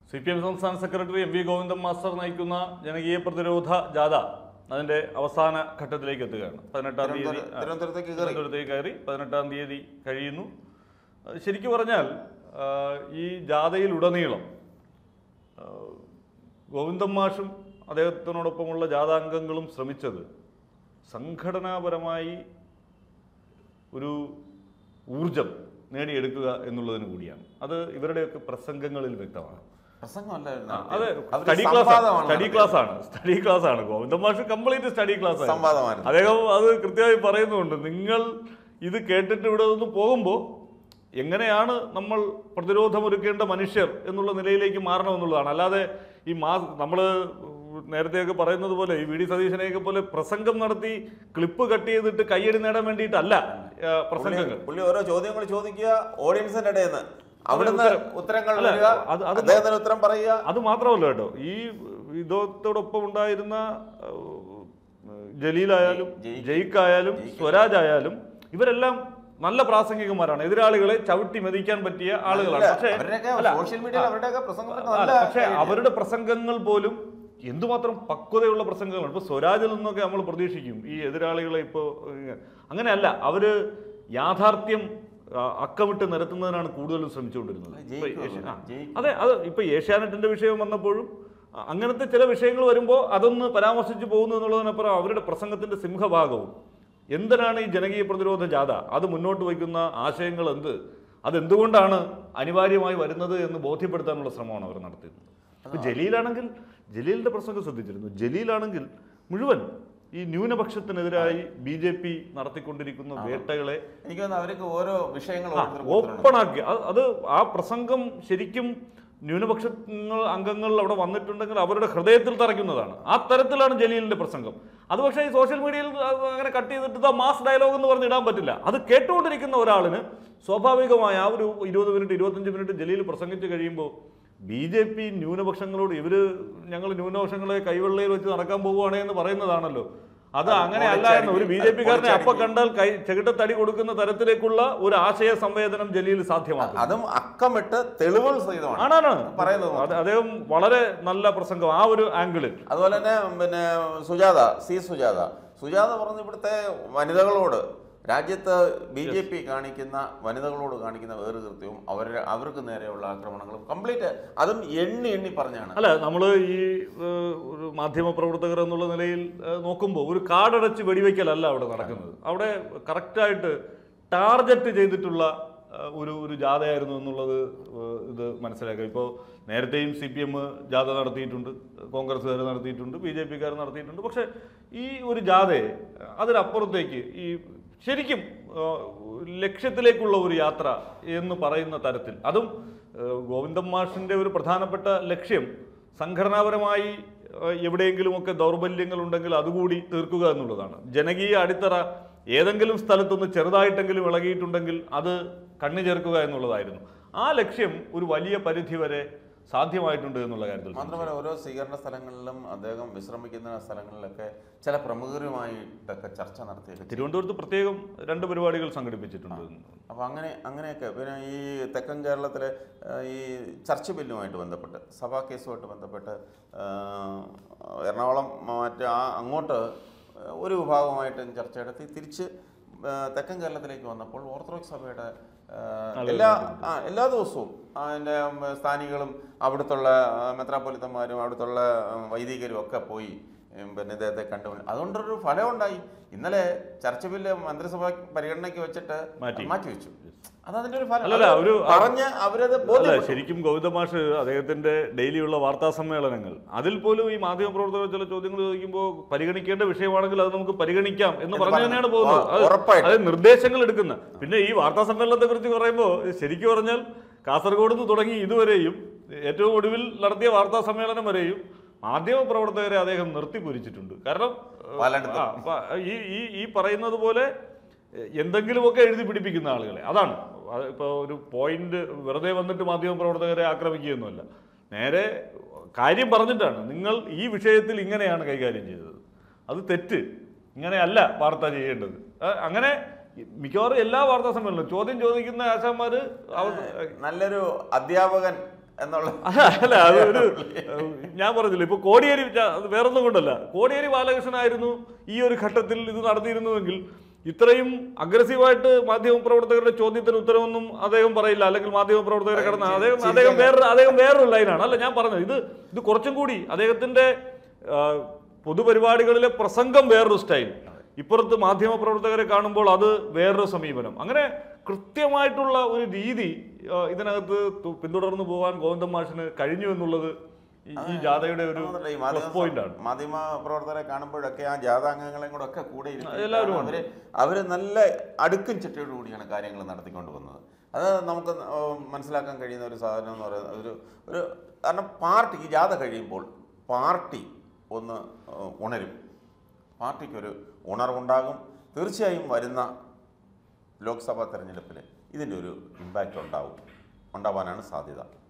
C P M സംസ്ഥാന secretary M V Govindan master നയിക്കുന്ന ജനകീയ പ്രതിരോധ ജാഥ അതിന്റെ അവസാന ഘട്ടത്തിലേക്ക് എത്തുകയാണ് പതിനെട്ടാം തീയതി തിരുവനന്തപുരം- ആ, തിരുവനന്തപുരത്തേക്ക് കയറി തിരുവനന്തപുരത്തേക്ക് കയറി പതിനെട്ടാം തീയതി കഴിയുന്നു അത് ശരിക്കു പറഞ്ഞാൽ ആ, ഈ ജാഥയിലുടനീളം ആ, ഗോവിന്ദൻ മാഷും അദ്ദേഹത്തിനോടൊപ്പമുള്ള ജാഥാംഗങ്ങളും ശ്രമിച്ചത് സംഘടനാപരമായി ഒരു ഊർജം നേടിയെടുക്കുക എന്നുള്ളതിന് കൂടിയാണ് അത് ഇവരുടെയൊക്കെ പ്രസംഗങ്ങളിൽ വ്യക്തമാണ് പ്രസംഗമല്ലായിരുന്നു ആ, അതെ അവര് സ്റ്റഡി ക്ലാസ് സംവാദമാണ് സ്റ്റഡി ക്ലാസ് ആണ് സ്റ്റഡി ക്ലാസ് ആണ് ഗോവിന്ദൻ മാഷ് കംപ്ലീറ്റ് സ്റ്റഡി ക്ലാസ് ആണ് സംവാദമായിരുന്നു അദ്ദേഹം അത് കൃത്യമായി പറയുന്നുണ്ട് നിങ്ങൾ ഇത് കേട്ടിട്ട് ഇവിടെ നിന്ന് പോകുമ്പോൾ എങ്ങനെയാണ് നമ്മൾ പ്രതിരോധമൊരുക്കേണ്ട മനുഷ്യർ എന്നുള്ള നിലയിലേക്ക് മാറണമെന്നുള്ളതാണ് അല്ലാതെ ഈ മാ നമ്മൾ നേരത്തെയൊക്കെ പറയുന്നത് പോലെ ഈ വി ഡി സതീശനെയൊക്കെ പോലെ പ്രസംഗം നടത്തി ക്ലിപ്പ് കട്ട് ചെയ്തിട്ട് കയ്യടി നേടാൻ വേണ്ടിയിട്ടല്ല ആ, പ്രസംഗങ്ങൾ പുള്ളി ഓരോ ചോദ്യങ്ങൾ ചോദിക്കുക ഓഡിയൻസിന്റെ ഇടയിൽ നിന്ന് അവിടുന്ന് ഉത്തരം. ഉത്തരങ്ങൾ അല്ല, വരിക അത് അത് അദ്ദേഹത്തിന് ഉത്തരം പറയുക അത് മാത്രമല്ല കേട്ടോ ഈ ഇതോടൊപ്പം ഉണ്ടായിരുന്ന ആ, ജലീലായാലും ജയ്- ജയിക്കായാലും സ്വരാജ് ആയാലും ഇവരെല്ലാം നല്ല പ്രാസംഗികന്മാരാണ് എതിരാളികളെ ചവിട്ടി മെതിക്കാൻ പറ്റിയ ആളുകളാണ് പക്ഷേ അവരുടെയൊക്കെ അല്ല, സോഷ്യൽ മീഡിയയിൽ അവരുടെയൊക്കെ പ്രസംഗത്തിന് അല്ല, നല്ല പക്ഷേ അവരുടെ പ്രസംഗങ്ങൾ പോലും എന്തുമാത്രം പക്വതയുള്ള പ്രസംഗങ്ങളാണ് ഇപ്പൊ സ്വരാജിൽ നിന്നൊക്കെ നമ്മൾ പ്രതീക്ഷിക്കും ഈ എതിരാളികളെ ഇപ്പോൾ അങ്ങനെയല്ല അവര് യാഥാർത്ഥ്യം ആ, അക്കമിട്ട് നിരത്തുന്നതിനാണ് കൂടുതലും ശ്രമിച്ചുകൊണ്ടിരുന്നത് ഇപ്പൊ ജയിക്കുമോ? ഏഷ്യ- ആ. ജയിക്കും. അതെ അത് ഇപ്പൊ ഏഷ്യാനെറ്റിന്റെ വിഷയം വന്നപ്പോഴും അ- അങ്ങനത്തെ ചില വിഷയങ്ങൾ വരുമ്പോൾ അതൊന്ന് പരാമർശിച്ചു പോകുന്നു എന്നുള്ളതിനപ്പുറം അവരുടെ പ്രസംഗത്തിന്റെ സിംഹഭാഗവും എന്തിനാണ് ഈ ജനകീയ പ്രതിരോധ ജാഥ അത് മുന്നോട്ട് വയ്ക്കുന്ന ആശയങ്ങൾ എന്ത് അതെന്തുകൊണ്ടാണ് അനിവാര്യമായി വരുന്നത് എന്ന് ബോധ്യപ്പെടുത്താനുള്ള ശ്രമമാണ് അവർ നടത്തിയത് ഇപ്പൊ ജലീലാണെങ്കിൽ ജലീലിന്റെ പ്രസംഗം ശ്രദ്ധിച്ചിരുന്നു ജലീലാണെങ്കിൽ മുഴുവൻ ഈ ന്യൂനപക്ഷത്തിനെതിരായി ബി ജെ പി നടത്തിക്കൊണ്ടിരിക്കുന്ന വേട്ടകളെ എനിക്ക് തോന്നുന്നു അവർക്ക് ഓരോ വിഷയങ്ങൾ ആ, ഓരോരുത്തർ കൊടുത്തിട്ടുണ്ട്. ഓപ്പണാക്കി അത് അത് ആ പ്രസംഗം ശരിക്കും ന്യൂനപക്ഷങ്ങൾ അംഗങ്ങൾ അവിടെ വന്നിട്ടുണ്ടെങ്കിൽ അവരുടെ ഹൃദയത്തിൽ തറയ്ക്കുന്നതാണ് ആ തരത്തിലാണ് ജലീലിന്റെ പ്രസംഗം അത് പക്ഷേ ഈ സോഷ്യൽ മീഡിയയിൽ അത് അങ്ങനെ കട്ട് ചെയ്തിട്ട് ഇതാ മാസ് ഡയലോഗ് എന്ന് പറഞ്ഞ് ഇടാൻ പറ്റില്ല അത് കേട്ടുകൊണ്ടിരിക്കുന്ന ഒരാളിന് സ്വാഭാവികമായ ആ ഒരു ഇരുപത് മിനിറ്റ് ഇരുപത്തഞ്ച് മിനിറ്റ് ജലീൽ പ്രസംഗിച്ച് കഴിയുമ്പോൾ ബി ജെ പി ന്യൂനപക്ഷങ്ങളോട് ഇവര് ഞങ്ങൾ ന്യൂനപക്ഷങ്ങളെ കൈവെള്ളയിൽ വെച്ച് നടക്കാൻ പോവുകയാണേ എന്ന് പറയുന്നതാണല്ലോ അത് അങ്ങനെ അല്ല എന്ന് ഒരു ബി ജെ പി കാരനെ അപ്പൊ കണ്ടാൽ കൈ ചെകിട്ടത്തടി കൊടുക്കുന്ന തരത്തിലേക്കുള്ള ഒരു ആശയ സംവേദനം ജലീൽ സാധ്യമാക്കും അതും അക്കമിട്ട് തെളിവുകൾ സഹിതമാണ് ആണാണ് പറയുന്നത് അത് അദ്ദേഹം വളരെ നല്ല പ്രസംഗം ആ ഒരു ആംഗിളിൽ അതുപോലെ തന്നെ പിന്നെ സുജാത സി സുജാത സുജാത പറഞ്ഞു ഇവിടുത്തെ വനിതകളോട് രാജ്യത്ത് ബി ജെ പി കാണിക്കുന്ന വനിതകളോട് കാണിക്കുന്ന വേറുകൃത്യവും അവർ അവർക്ക് നേരെയുള്ള ആക്രമണങ്ങളും കംപ്ലീറ്റ് അതും എണ്ണി എണ്ണി പറഞ്ഞാണ് അല്ല നമ്മൾ ഈ ഏഹ്, ഒരു മാധ്യമ പ്രവർത്തകർ എന്നുള്ള നിലയിൽ ഏഹ്, നോക്കുമ്പോൾ ഒരു കാടടച്ച് വെടിവെക്കലല്ല അവിടെ നടക്കുന്നത് അവിടെ കറക്റ്റായിട്ട് ടാർഗറ്റ് ചെയ്തിട്ടുള്ള ഏഹ്, ഒരു ഒരു ജാഥയായിരുന്നു എന്നുള്ളത് ഏഹ്, ഇത് മനസ്സിലാക്കുക ഇപ്പോൾ നേരത്തെയും സി പി എം ജാഥ നടത്തിയിട്ടുണ്ട് കോൺഗ്രസ്സുകാർ നടത്തിയിട്ടുണ്ട് ബി ജെ പിക്കാർ നടത്തിയിട്ടുണ്ട് പക്ഷേ ഈ ഒരു ജാഥയെ അതിനപ്പുറത്തേക്ക് ഈ ശരിക്കും ഏഹ്, ലക്ഷ്യത്തിലേക്കുള്ള ഒരു യാത്ര എന്ന് പറയുന്ന തരത്തിൽ അതും ഏഹ്, ഗോവിന്ദൻ മാഷിന്റെ ഒരു പ്രധാനപ്പെട്ട ലക്ഷ്യം സംഘടനാപരമായി ഏഹ്, എവിടെയെങ്കിലുമൊക്കെ ദൗർബല്യങ്ങൾ ഉണ്ടെങ്കിൽ അതുകൂടി തീർക്കുക എന്നുള്ളതാണ് ജനകീയ അടിത്തറ ഏതെങ്കിലും സ്ഥലത്തൊന്ന് ചെറുതായിട്ടെങ്കിലും ഇളകിയിട്ടുണ്ടെങ്കിൽ അത് കണ്ണു ചേർക്കുക എന്നുള്ളതായിരുന്നു ആ ലക്ഷ്യം ഒരു വലിയ പരിധി വരെ സാധ്യമായിട്ടുണ്ട് എന്നുള്ള കാര്യത്തിൽ മാത്രമല്ല ഓരോ സ്വീകരണ സ്ഥലങ്ങളിലും അദ്ദേഹം വിശ്രമിക്കുന്ന സ്ഥലങ്ങളിലൊക്കെ ചില പ്രമുഖരുമായിട്ടൊക്കെ ചർച്ച നടത്തിയൊക്കെ തിരുവനന്തപുരത്ത് പ്രത്യേകം രണ്ട് പരിപാടികൾ സംഘടിപ്പിച്ചിട്ടുണ്ട് അപ്പോൾ അങ്ങനെ അങ്ങനെയൊക്കെ പിന്നെ ഈ തെക്കൻ കേരളത്തിലെ ആ, ഈ ചർച്ച് ബില്ലുമായിട്ട് ബന്ധപ്പെട്ട് സഭാ കേസുമായിട്ട് ബന്ധപ്പെട്ട് ആ, എറണാകുളം മറ്റേ ആ അങ്ങോട്ട് ഒരു വിഭാഗമായിട്ട് ചർച്ച നടത്തി തിരിച്ച് ആ, തെക്കൻ കേരളത്തിലേക്ക് വന്നപ്പോൾ ഓർത്തഡോക്സ് സഭയുടെ ആ, എല്ലാ ആ, എല്ലാ ദിവസവും അതിൻ്റെ സ്ഥാനികളും അവിടുത്തുള്ള ആ, മെത്രാപ്പൊലിത്തന്മാരും അവിടുത്തുള്ള ആ, വൈദികരും ഒക്കെ പോയി ഉം, പിന്നെ ഇദ്ദേഹത്തെ കണ്ടു അതുകൊണ്ടൊരു ഫലം ഉണ്ടായി ഇന്നലെ ചർച്ച ബില്ല് മന്ത്രിസഭ പരിഗണനയ്ക്ക് വെച്ചിട്ട് മാറ്റി. മാറ്റി വെച്ചു അതതിന്റെ ഒരു ഫലം അല്ലല്ല, അത് ഒരു- പറഞ്ഞ് അവരത് അല്ല ബോധ്യപ്പെട്ടു ശരിക്കും ഗൗതം മാഷ് അദ്ദേഹത്തിന്റെ ഡെയിലിയുള്ള വാർത്താ സമ്മേളനങ്ങൾ അതിൽ പോലും ഈ മാധ്യമ പ്രവർത്തകർ ചില ചോദ്യങ്ങൾ ചോദിക്കുമ്പോൾ പരിഗണിക്കേണ്ട വിഷയമാണെങ്കിൽ അത് നമുക്ക് പരിഗണിക്കാം എന്ന് എന്ന് പറഞ്ഞു പറഞ്ഞു. തന്നെയാണ് പോകുന്നത് ആ, അത് ഉറപ്പായിട്ടും. അത് നിർദ്ദേശങ്ങൾ എടുക്കുന്ന പിന്നെ ഈ വാർത്താ സമ്മേളനത്തെ കുറിച്ച് പറയുമ്പോൾ ശരിക്കും പറഞ്ഞാൽ കാസർഗോഡ് നിന്ന് തുടങ്ങി ഇതുവരെയും ഏറ്റവും ഒടുവിൽ നടത്തിയ വാർത്താ സമ്മേളനം വരെയും മാധ്യമ പ്രവർത്തകരെ അദ്ദേഹം നിർത്തിപ്പൊരിച്ചിട്ടുണ്ട് കാരണം ഏഹ്, പലയിടത്തും. ആ, പ- ഈ ഈ ഈ പറയുന്നത് പോലെ എ- എന്തെങ്കിലുമൊക്കെ എഴുതി പിടിപ്പിക്കുന്ന ആളുകളെ അതാണ് അത് ഇപ്പോൾ ഒരു പോയിന്റ് വെറുതെ വന്നിട്ട് മാധ്യമ പ്രവർത്തകരെ ആക്രമിക്കുകയൊന്നുമല്ല നേരെ കാര്യം പറഞ്ഞിട്ടാണ് നിങ്ങൾ ഈ വിഷയത്തിൽ ഇങ്ങനെയാണ് കൈകാര്യം ചെയ്തത് അത് തെറ്റ് ഇങ്ങനെയല്ല വാർത്ത ചെയ്യേണ്ടത് ആ, അങ്ങനെ മിക്കവാറും എല്ലാ വാർത്താ സമ്മേളനവും ചോദ്യം ചോദിക്കുന്ന ആശാന്മാര് അവ- നല്ലൊരു അധ്യാപകൻ എന്നുള്ള അല്ല അല്ല അത് ഒരു ഏഹ്, ഞാൻ പറഞ്ഞില്ല ഇപ്പൊ കോടിയേരി ഞാൻ- അത് വേറൊന്നും കൊണ്ടല്ല കോടിയേരി ബാലകൃഷ്ണനായിരുന്നു ഈ ഒരു ഘട്ടത്തിൽ ഇത് നടത്തിയിരുന്നുവെങ്കിൽ ഇത്രയും അഗ്രസീവായിട്ട് മാധ്യമ പ്രവർത്തകരുടെ ചോദ്യത്തിന് ഉത്തരവൊന്നും അദ്ദേഹം പറയില്ല അല്ലെങ്കിൽ മാധ്യമ പ്രവർത്തകരെ കടന്ന് അദ്ദേഹം അദ്ദേഹം വേറൊരു അദ്ദേഹം വേറൊരു ലൈനാണ് അല്ല ഞാൻ പറഞ്ഞത് ഇത് ഇത് കുറച്ചും കൂടി അദ്ദേഹത്തിന്റെ ആ, പൊതുപരിപാടികളിലെ പ്രസംഗം വേറൊരു സ്റ്റൈൽ ഇപ്പുറത്ത് മാധ്യമ പ്രവർത്തകരെ കാണുമ്പോൾ അത് വേറൊരു സമീപനം അങ്ങനെ കൃത്യമായിട്ടുള്ള ഒരു രീതി ആ, ഇതിനകത്ത് തു- പിന്തുടർന്നു പോകാൻ ഗോവിന്ദൻ മാഷിന് കഴിഞ്ഞു എന്നുള്ളത് ഈ- ഈ ജാഥയുടെ ഒരു മാത്രമല്ല, ഈ പ്ലസ് പോയിന്റ് ആണ് മാധ്യമ മാധ്യമ പ്രവർത്തകരെ കാണുമ്പോഴൊക്കെ ആ ജാഥാംഗങ്ങളെയും കൂടെ ഒക്കെ കൂടെ എല്ലാവരും ഇരുത്തി അവര് അവര് നല്ല അടുക്കും ചിട്ടയോട് കൂടിയാണ് കാര്യങ്ങൾ നടത്തിക്കൊണ്ട് പോകുന്നത് അത് നമുക്ക് ഏഹ് മനസ്സിലാക്കാൻ കഴിയുന്ന ഒരു സാധനം എന്ന് പറയുന്നത് ഒരു ഒരു കാരണം പാർട്ടി ഈ ജാഥ കഴിയുമ്പോൾ പാർട്ടി ഒന്ന് ഏഹ് ഉണരും പാർട്ടിക്കൊരു ഉണർവുണ്ടാകും തീർച്ചയായും വരുന്ന ലോക്സഭാ തെരഞ്ഞെടുപ്പിൽ ഇതിൻ്റെ ഒരു ഇമ്പാക്റ്റ് ഉണ്ടാവും ഉണ്ടാവാനാണ് സാധ്യത